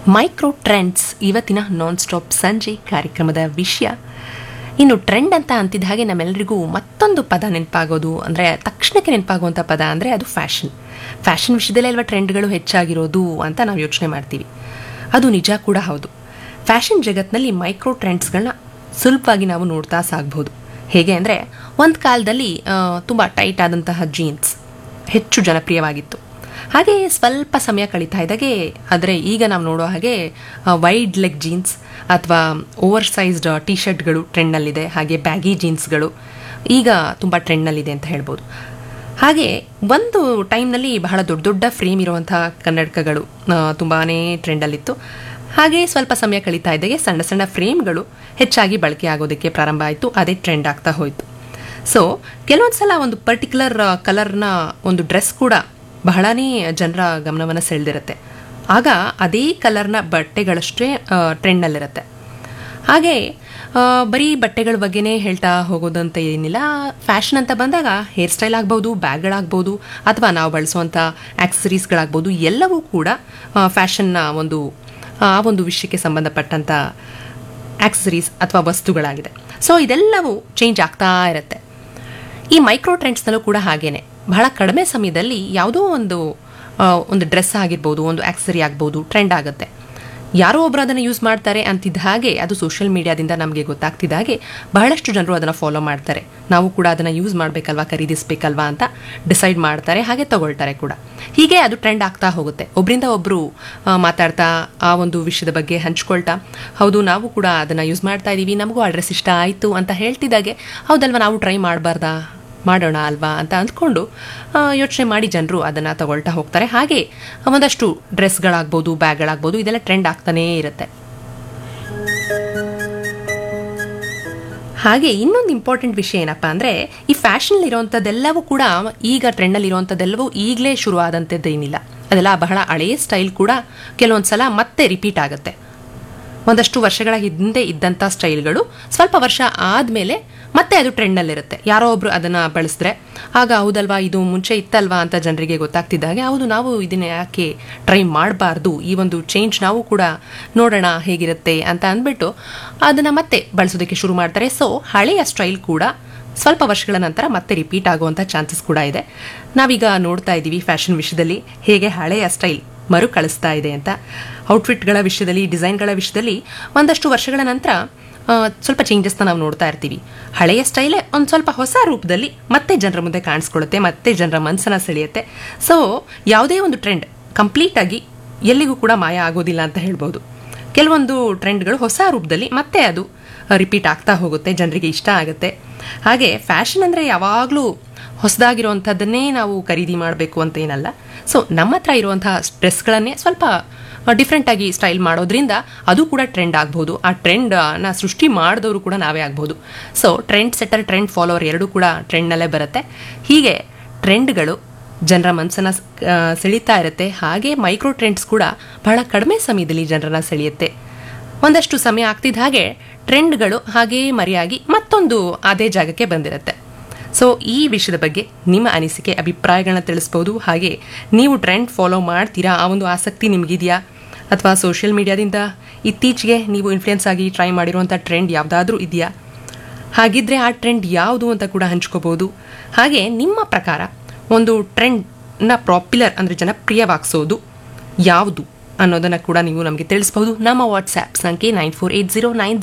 micro trends ಇವತ್ತಿನ non stop ಸಂಜೆ ಕಾರ್ಯಕ್ರಮದ ವಿಷಯ ಇನ್ನು ಟ್ರೆಂಡ್ ಅಂತ ಅಂತಿದ್ದ ಹಾಗೆ ನಮ್ಮೆಲ್ಲರಿಗೂ ಮತ್ತೊಂದು ಪದ ನೆನಪಾಗೋದು ಅಂದರೆ ತಕ್ಷಣಕ್ಕೆ ನೆನಪಾಗುವಂಥ ಪದ ಅಂದರೆ ಅದು ಫ್ಯಾಷನ್ ಫ್ಯಾಷನ್ ವಿಷಯದಲ್ಲೇ ಅಲ್ವಾ ಟ್ರೆಂಡ್ಗಳು ಹೆಚ್ಚಾಗಿರೋದು ಅಂತ ನಾವು ಯೋಚನೆ ಮಾಡ್ತೀವಿ ಅದು ನಿಜ ಕೂಡ ಹೌದು ಫ್ಯಾಷನ್ ಜಗತ್ತಿನಲ್ಲಿ ಮೈಕ್ರೋ ಟ್ರೆಂಡ್ಸ್ಗಳನ್ನ ಸುಲಭವಾಗಿ ನಾವು ನೋಡ್ತಾ ಸಾಗ್ಬೋದು ಹೇಗೆ ಅಂದರೆ ಒಂದು ಕಾಲದಲ್ಲಿ ತುಂಬ ಟೈಟ್ ಆದಂತಹ ಜೀನ್ಸ್ ಹೆಚ್ಚು ಜನಪ್ರಿಯವಾಗಿತ್ತು ಹಾಗೆ ಸ್ವಲ್ಪ ಸಮಯ ಕಳೀತಾ ಇದ್ದಾಗೆ ಆದರೆ ಈಗ ನಾವು ನೋಡೋ ಹಾಗೆ ವೈಡ್ ಲೆಗ್ ಜೀನ್ಸ್ ಅಥವಾ ಓವರ್ ಸೈಜ್ಡ್ ಟಿ ಶರ್ಟ್ಗಳು ಟ್ರೆಂಡ್ನಲ್ಲಿದೆ ಹಾಗೆ ಬ್ಯಾಗಿ ಜೀನ್ಸ್ಗಳು ಈಗ ತುಂಬ ಟ್ರೆಂಡ್ನಲ್ಲಿದೆ ಅಂತ ಹೇಳ್ಬೋದು ಹಾಗೆ ಒಂದು ಟೈಮ್ನಲ್ಲಿ ಬಹಳ ದೊಡ್ಡ ದೊಡ್ಡ ಫ್ರೇಮ್ ಇರುವಂಥ ಕನ್ನಡಕಗಳು ತುಂಬಾ ಟ್ರೆಂಡಲ್ಲಿತ್ತು ಹಾಗೆ ಸ್ವಲ್ಪ ಸಮಯ ಕಳೀತಾ ಇದ್ದಾಗೆ ಸಣ್ಣ ಸಣ್ಣ ಫ್ರೇಮ್ಗಳು ಹೆಚ್ಚಾಗಿ ಬಳಕೆ ಆಗೋದಕ್ಕೆ ಪ್ರಾರಂಭ ಆಯಿತು ಅದೇ ಟ್ರೆಂಡ್ ಆಗ್ತಾ ಹೋಯಿತು ಸೊ ಕೆಲವೊಂದು ಸಲ ಒಂದು ಪರ್ಟಿಕ್ಯುಲರ್ ಕಲರ್ನ ಒಂದು ಡ್ರೆಸ್ ಕೂಡ ಬಹಳನೇ ಜನರ ಗಮನವನ್ನು ಸೆಳೆದಿರುತ್ತೆ ಆಗ ಅದೇ ಕಲರ್ನ ಬಟ್ಟೆಗಳಷ್ಟೇ ಟ್ರೆಂಡ್ನಲ್ಲಿರುತ್ತೆ ಹಾಗೆ ಆ, ಬರೀ ಬಟ್ಟೆಗಳ ಬಗ್ಗೆನೇ ಹೇಳ್ತಾ ಹೋಗೋದಂತ ಏನಿಲ್ಲ ಫ್ಯಾಷನ್ ಅಂತ ಬಂದಾಗ ಹೇರ್ ಸ್ಟೈಲ್ ಆಗ್ಬೋದು ಬ್ಯಾಗ್ಗಳಾಗ್ಬೋದು ಅಥವಾ ನಾವು ಬಳಸುವಂಥ ಆಕ್ಸರೀಸ್ಗಳಾಗ್ಬೋದು ಎಲ್ಲವೂ ಕೂಡ ಫ್ಯಾಷನ್ನ ಒಂದು ಆ ಒಂದು ವಿಷಯಕ್ಕೆ ಸಂಬಂಧಪಟ್ಟಂಥ ಆಕ್ಸರೀಸ್ ಅಥವಾ ವಸ್ತುಗಳಾಗಿದೆ ಸೊ ಇದೆಲ್ಲವೂ ಚೇಂಜ್ ಆಗ್ತಾ ಇರುತ್ತೆ ಈ ಮೈಕ್ರೋ ಟ್ರೆಂಡ್ಸ್ನಲ್ಲೂ ಕೂಡ ಹಾಗೇನೆ ಬಹಳ ಕಡಿಮೆ ಸಮಯದಲ್ಲಿ ಯಾವುದೋ ಒಂದು ಆ, ಒಂದು ಡ್ರೆಸ್ ಆಗಿರ್ಬೋದು ಒಂದು ಆಕ್ಸರಿ ಆಗ್ಬೋದು ಟ್ರೆಂಡ್ ಆಗುತ್ತೆ ಯಾರೋ ಒಬ್ಬರು ಅದನ್ನು ಯೂಸ್ ಮಾಡ್ತಾರೆ ಅಂತಿದ್ದ ಹಾಗೆ ಅದು ಸೋಷಿಯಲ್ ಮೀಡಿಯಾದಿಂದ ನಮಗೆ ಗೊತ್ತಾಗ್ತಿದ್ದ ಹಾಗೆ ಬಹಳಷ್ಟು ಜನರು ಅದನ್ನು ಫಾಲೋ ಮಾಡ್ತಾರೆ ನಾವು ಕೂಡ ಅದನ್ನು ಯೂಸ್ ಮಾಡಬೇಕಲ್ವಾ ಖರೀದಿಸಬೇಕಲ್ವಾ ಅಂತ ಡಿಸೈಡ್ ಮಾಡ್ತಾರೆ ಹಾಗೆ ತಗೊಳ್ತಾರೆ ಕೂಡ ಹೀಗೆ ಅದು ಟ್ರೆಂಡ್ ಆಗ್ತಾ ಹೋಗುತ್ತೆ ಒಬ್ಬರಿಂದ ಒಬ್ಬರು ಮಾತಾಡ್ತಾ ಆ ಒಂದು ವಿಷಯದ ಬಗ್ಗೆ ಹಂಚ್ಕೊಳ್ತಾ ಹೌದು ನಾವು ಕೂಡ ಅದನ್ನು ಯೂಸ್ ಮಾಡ್ತಾ ಇದ್ದೀವಿ ನಮಗೂ ಆ ಡ್ರೆಸ್ ಇಷ್ಟ ಆಯಿತು ಅಂತ ಹೇಳ್ತಿದ್ದಾಗೆ ಹೌದಲ್ವಾ ನಾವು ಟ್ರೈ ಮಾಡಬಾರ್ದಾ ಮಾಡೋಣ ಅಲ್ವಾ ಅಂತ ಅಂದ್ಕೊಂಡು ಯೋಚನೆ ಮಾಡಿ ಜನರು ಅದನ್ನು ತಗೊಳ್ತಾ ಹೋಗ್ತಾರೆ ಹಾಗೆ ಒಂದಷ್ಟು ಡ್ರೆಸ್ಗಳಾಗ್ಬೋದು ಬ್ಯಾಗ್ಗಳಾಗ್ಬೋದು ಇದೆಲ್ಲ ಟ್ರೆಂಡ್ ಆಗ್ತಾನೇ ಇರುತ್ತೆ ಹಾಗೆ ಇನ್ನೊಂದು ಇಂಪಾರ್ಟೆಂಟ್ ವಿಷಯ ಏನಪ್ಪ ಅಂದರೆ ಈ ಫ್ಯಾಷನ್ ಇರುವಂಥದ್ದೆಲ್ಲವೂ ಕೂಡ ಈಗ ಟ್ರೆಂಡಲ್ಲಿ ಇರುವಂಥದ್ದೆಲ್ಲವೂ ಈಗಲೇ ಶುರು ಆದಂಥದ್ದೇನಿಲ್ಲ ಅದೆಲ್ಲ ಬಹಳ ಹಳೆಯ ಸ್ಟೈಲ್ ಕೂಡ ಕೆಲವೊಂದು ಸಲ ಮತ್ತೆ ರಿಪೀಟ್ ಆಗುತ್ತೆ ಒಂದಷ್ಟು ವರ್ಷಗಳ ಹಿಂದೆ ಇದ್ದಂಥ ಸ್ಟೈಲ್ಗಳು ಸ್ವಲ್ಪ ವರ್ಷ ಆದಮೇಲೆ ಮತ್ತೆ ಅದು ಟ್ರೆಂಡ್ನಲ್ಲಿರುತ್ತೆ ಯಾರೋ ಒಬ್ರು ಅದನ್ನು ಬಳಸಿದ್ರೆ ಆಗ ಹೌದಲ್ವಾ ಇದು ಮುಂಚೆ ಇತ್ತಲ್ವಾ ಅಂತ ಜನರಿಗೆ ಗೊತ್ತಾಗ್ತಿದ್ದಾಗೆ ಹೌದು ನಾವು ಇದನ್ನ ಯಾಕೆ ಟ್ರೈ ಮಾಡಬಾರ್ದು ಈ ಒಂದು ಚೇಂಜ್ ನಾವು ಕೂಡ ನೋಡೋಣ ಹೇಗಿರುತ್ತೆ ಅಂತ ಅಂದ್ಬಿಟ್ಟು ಅದನ್ನು ಮತ್ತೆ ಬಳಸೋದಕ್ಕೆ ಶುರು ಮಾಡ್ತಾರೆ ಸೊ ಹಳೆಯ ಸ್ಟೈಲ್ ಕೂಡ ಸ್ವಲ್ಪ ವರ್ಷಗಳ ನಂತರ ಮತ್ತೆ ರಿಪೀಟ್ ಆಗುವಂಥ ಚಾನ್ಸಸ್ ಕೂಡ ಇದೆ ನಾವೀಗ ನೋಡ್ತಾ ಇದ್ದೀವಿ ಫ್ಯಾಷನ್ ವಿಷಯದಲ್ಲಿ ಹೇಗೆ ಹಳೆಯ ಸ್ಟೈಲ್ ಮರುಕಳಿಸ್ತಾ ಇದೆ ಅಂತ ಔಟ್ಫಿಟ್ಗಳ ವಿಷಯದಲ್ಲಿ ಡಿಸೈನ್ಗಳ ವಿಷಯದಲ್ಲಿ ಒಂದಷ್ಟು ವರ್ಷಗಳ ನಂತರ ಆ, ಸ್ವಲ್ಪ ಚೇಂಜಸ್ನ ನಾವು ನೋಡ್ತಾ ಇರ್ತೀವಿ ಹಳೆಯ ಸ್ಟೈಲೇ ಒಂದು ಸ್ವಲ್ಪ ಹೊಸ ರೂಪದಲ್ಲಿ ಮತ್ತೆ ಜನರ ಮುಂದೆ ಕಾಣಿಸ್ಕೊಳ್ಳುತ್ತೆ ಮತ್ತೆ ಜನರ ಮನಸ್ಸನ್ನ ಸೆಳೆಯುತ್ತೆ ಸೊ ಯಾವುದೇ ಒಂದು ಟ್ರೆಂಡ್ ಕಂಪ್ಲೀಟಾಗಿ ಎಲ್ಲಿಗೂ ಕೂಡ ಮಾಯ ಆಗೋದಿಲ್ಲ ಅಂತ ಹೇಳ್ಬೋದು ಕೆಲವೊಂದು ಟ್ರೆಂಡ್ಗಳು ಹೊಸ ರೂಪದಲ್ಲಿ ಮತ್ತೆ ಅದು ರಿಪೀಟ್ ಆಗ್ತಾ ಹೋಗುತ್ತೆ ಜನರಿಗೆ ಇಷ್ಟ ಆಗುತ್ತೆ ಹಾಗೆ ಫ್ಯಾಷನ್ ಅಂದರೆ ಯಾವಾಗಲೂ ಹೊಸದಾಗಿರುವಂಥದ್ದನ್ನೇ ನಾವು ಖರೀದಿ ಮಾಡಬೇಕು ಅಂತ ಏನಲ್ಲ ಸೊ ನಮ್ಮ ಹತ್ರ ಇರುವಂತಹ ಡ್ರೆಸ್ಗಳನ್ನೇ ಸ್ವಲ್ಪ ಡಿಫ್ರೆಂಟಾಗಿ ಸ್ಟೈಲ್ ಮಾಡೋದ್ರಿಂದ ಅದು ಕೂಡ ಟ್ರೆಂಡ್ ಆಗ್ಬೋದು ಆ ಟ್ರೆಂಡ್ನ ಸೃಷ್ಟಿ ಮಾಡಿದವರು ಕೂಡ ನಾವೇ ಆಗ್ಬೋದು so trend setter trend follower ಎರಡೂ ಕೂಡ ಟ್ರೆಂಡ್ನಲ್ಲೇ ಬರುತ್ತೆ ಹೀಗೆ ಟ್ರೆಂಡ್ಗಳು ಜನರ ಮನಸ್ಸನ್ನು ಸೆಳೀತಾ ಇರುತ್ತೆ ಹಾಗೆ ಮೈಕ್ರೋ ಟ್ರೆಂಡ್ಸ್ ಕೂಡ ಬಹಳ ಕಡಿಮೆ ಸಮಯದಲ್ಲಿ ಜನರನ್ನ ಸೆಳೆಯುತ್ತೆ ಒಂದಷ್ಟು ಸಮಯ ಆಗ್ತಿದ್ದ ಹಾಗೆ ಟ್ರೆಂಡ್ಗಳು ಹಾಗೇ ಮರೆಯಾಗಿ ಮತ್ತೊಂದು ಅದೇ ಜಾಗಕ್ಕೆ ಬಂದಿರುತ್ತೆ ಸೊ ಈ ವಿಷಯದ ಬಗ್ಗೆ ನಿಮ್ಮ ಅನಿಸಿಕೆ ಅಭಿಪ್ರಾಯಗಳನ್ನ ತಿಳಿಸ್ಬೋದು ಹಾಗೆ ನೀವು ಟ್ರೆಂಡ್ ಫಾಲೋ ಮಾಡ್ತೀರಾ ಆ ಒಂದು ಆಸಕ್ತಿ ನಿಮಗಿದೆಯಾ ಅಥವಾ ಸೋಷಿಯಲ್ ಮೀಡಿಯಾದಿಂದ ಇತ್ತೀಚೆಗೆ ನೀವು ಇನ್ಫ್ಲುಯೆನ್ಸ್ ಆಗಿ ಟ್ರೈ ಮಾಡಿರುವಂಥ ಟ್ರೆಂಡ್ ಯಾವುದಾದ್ರೂ ಇದೆಯಾ ಹಾಗಿದ್ರೆ ಆ ಟ್ರೆಂಡ್ ಯಾವುದು ಅಂತ ಕೂಡ ಹಂಚ್ಕೋಬಹುದು ಹಾಗೆ ನಿಮ್ಮ ಪ್ರಕಾರ ಒಂದು ಟ್ರೆಂಡ್ನ ಪಾಪ್ಯುಲರ್ ಅಂದರೆ ಜನಪ್ರಿಯವಾಗಿಸೋದು ಯಾವುದು ಅನ್ನೋದನ್ನು ಕೂಡ ನೀವು ನಮಗೆ ತಿಳಿಸ್ಬಹುದು ನಮ್ಮ ವಾಟ್ಸ್ಆ್ಯಪ್ ಸಂಖ್ಯೆ nine four eight zero nine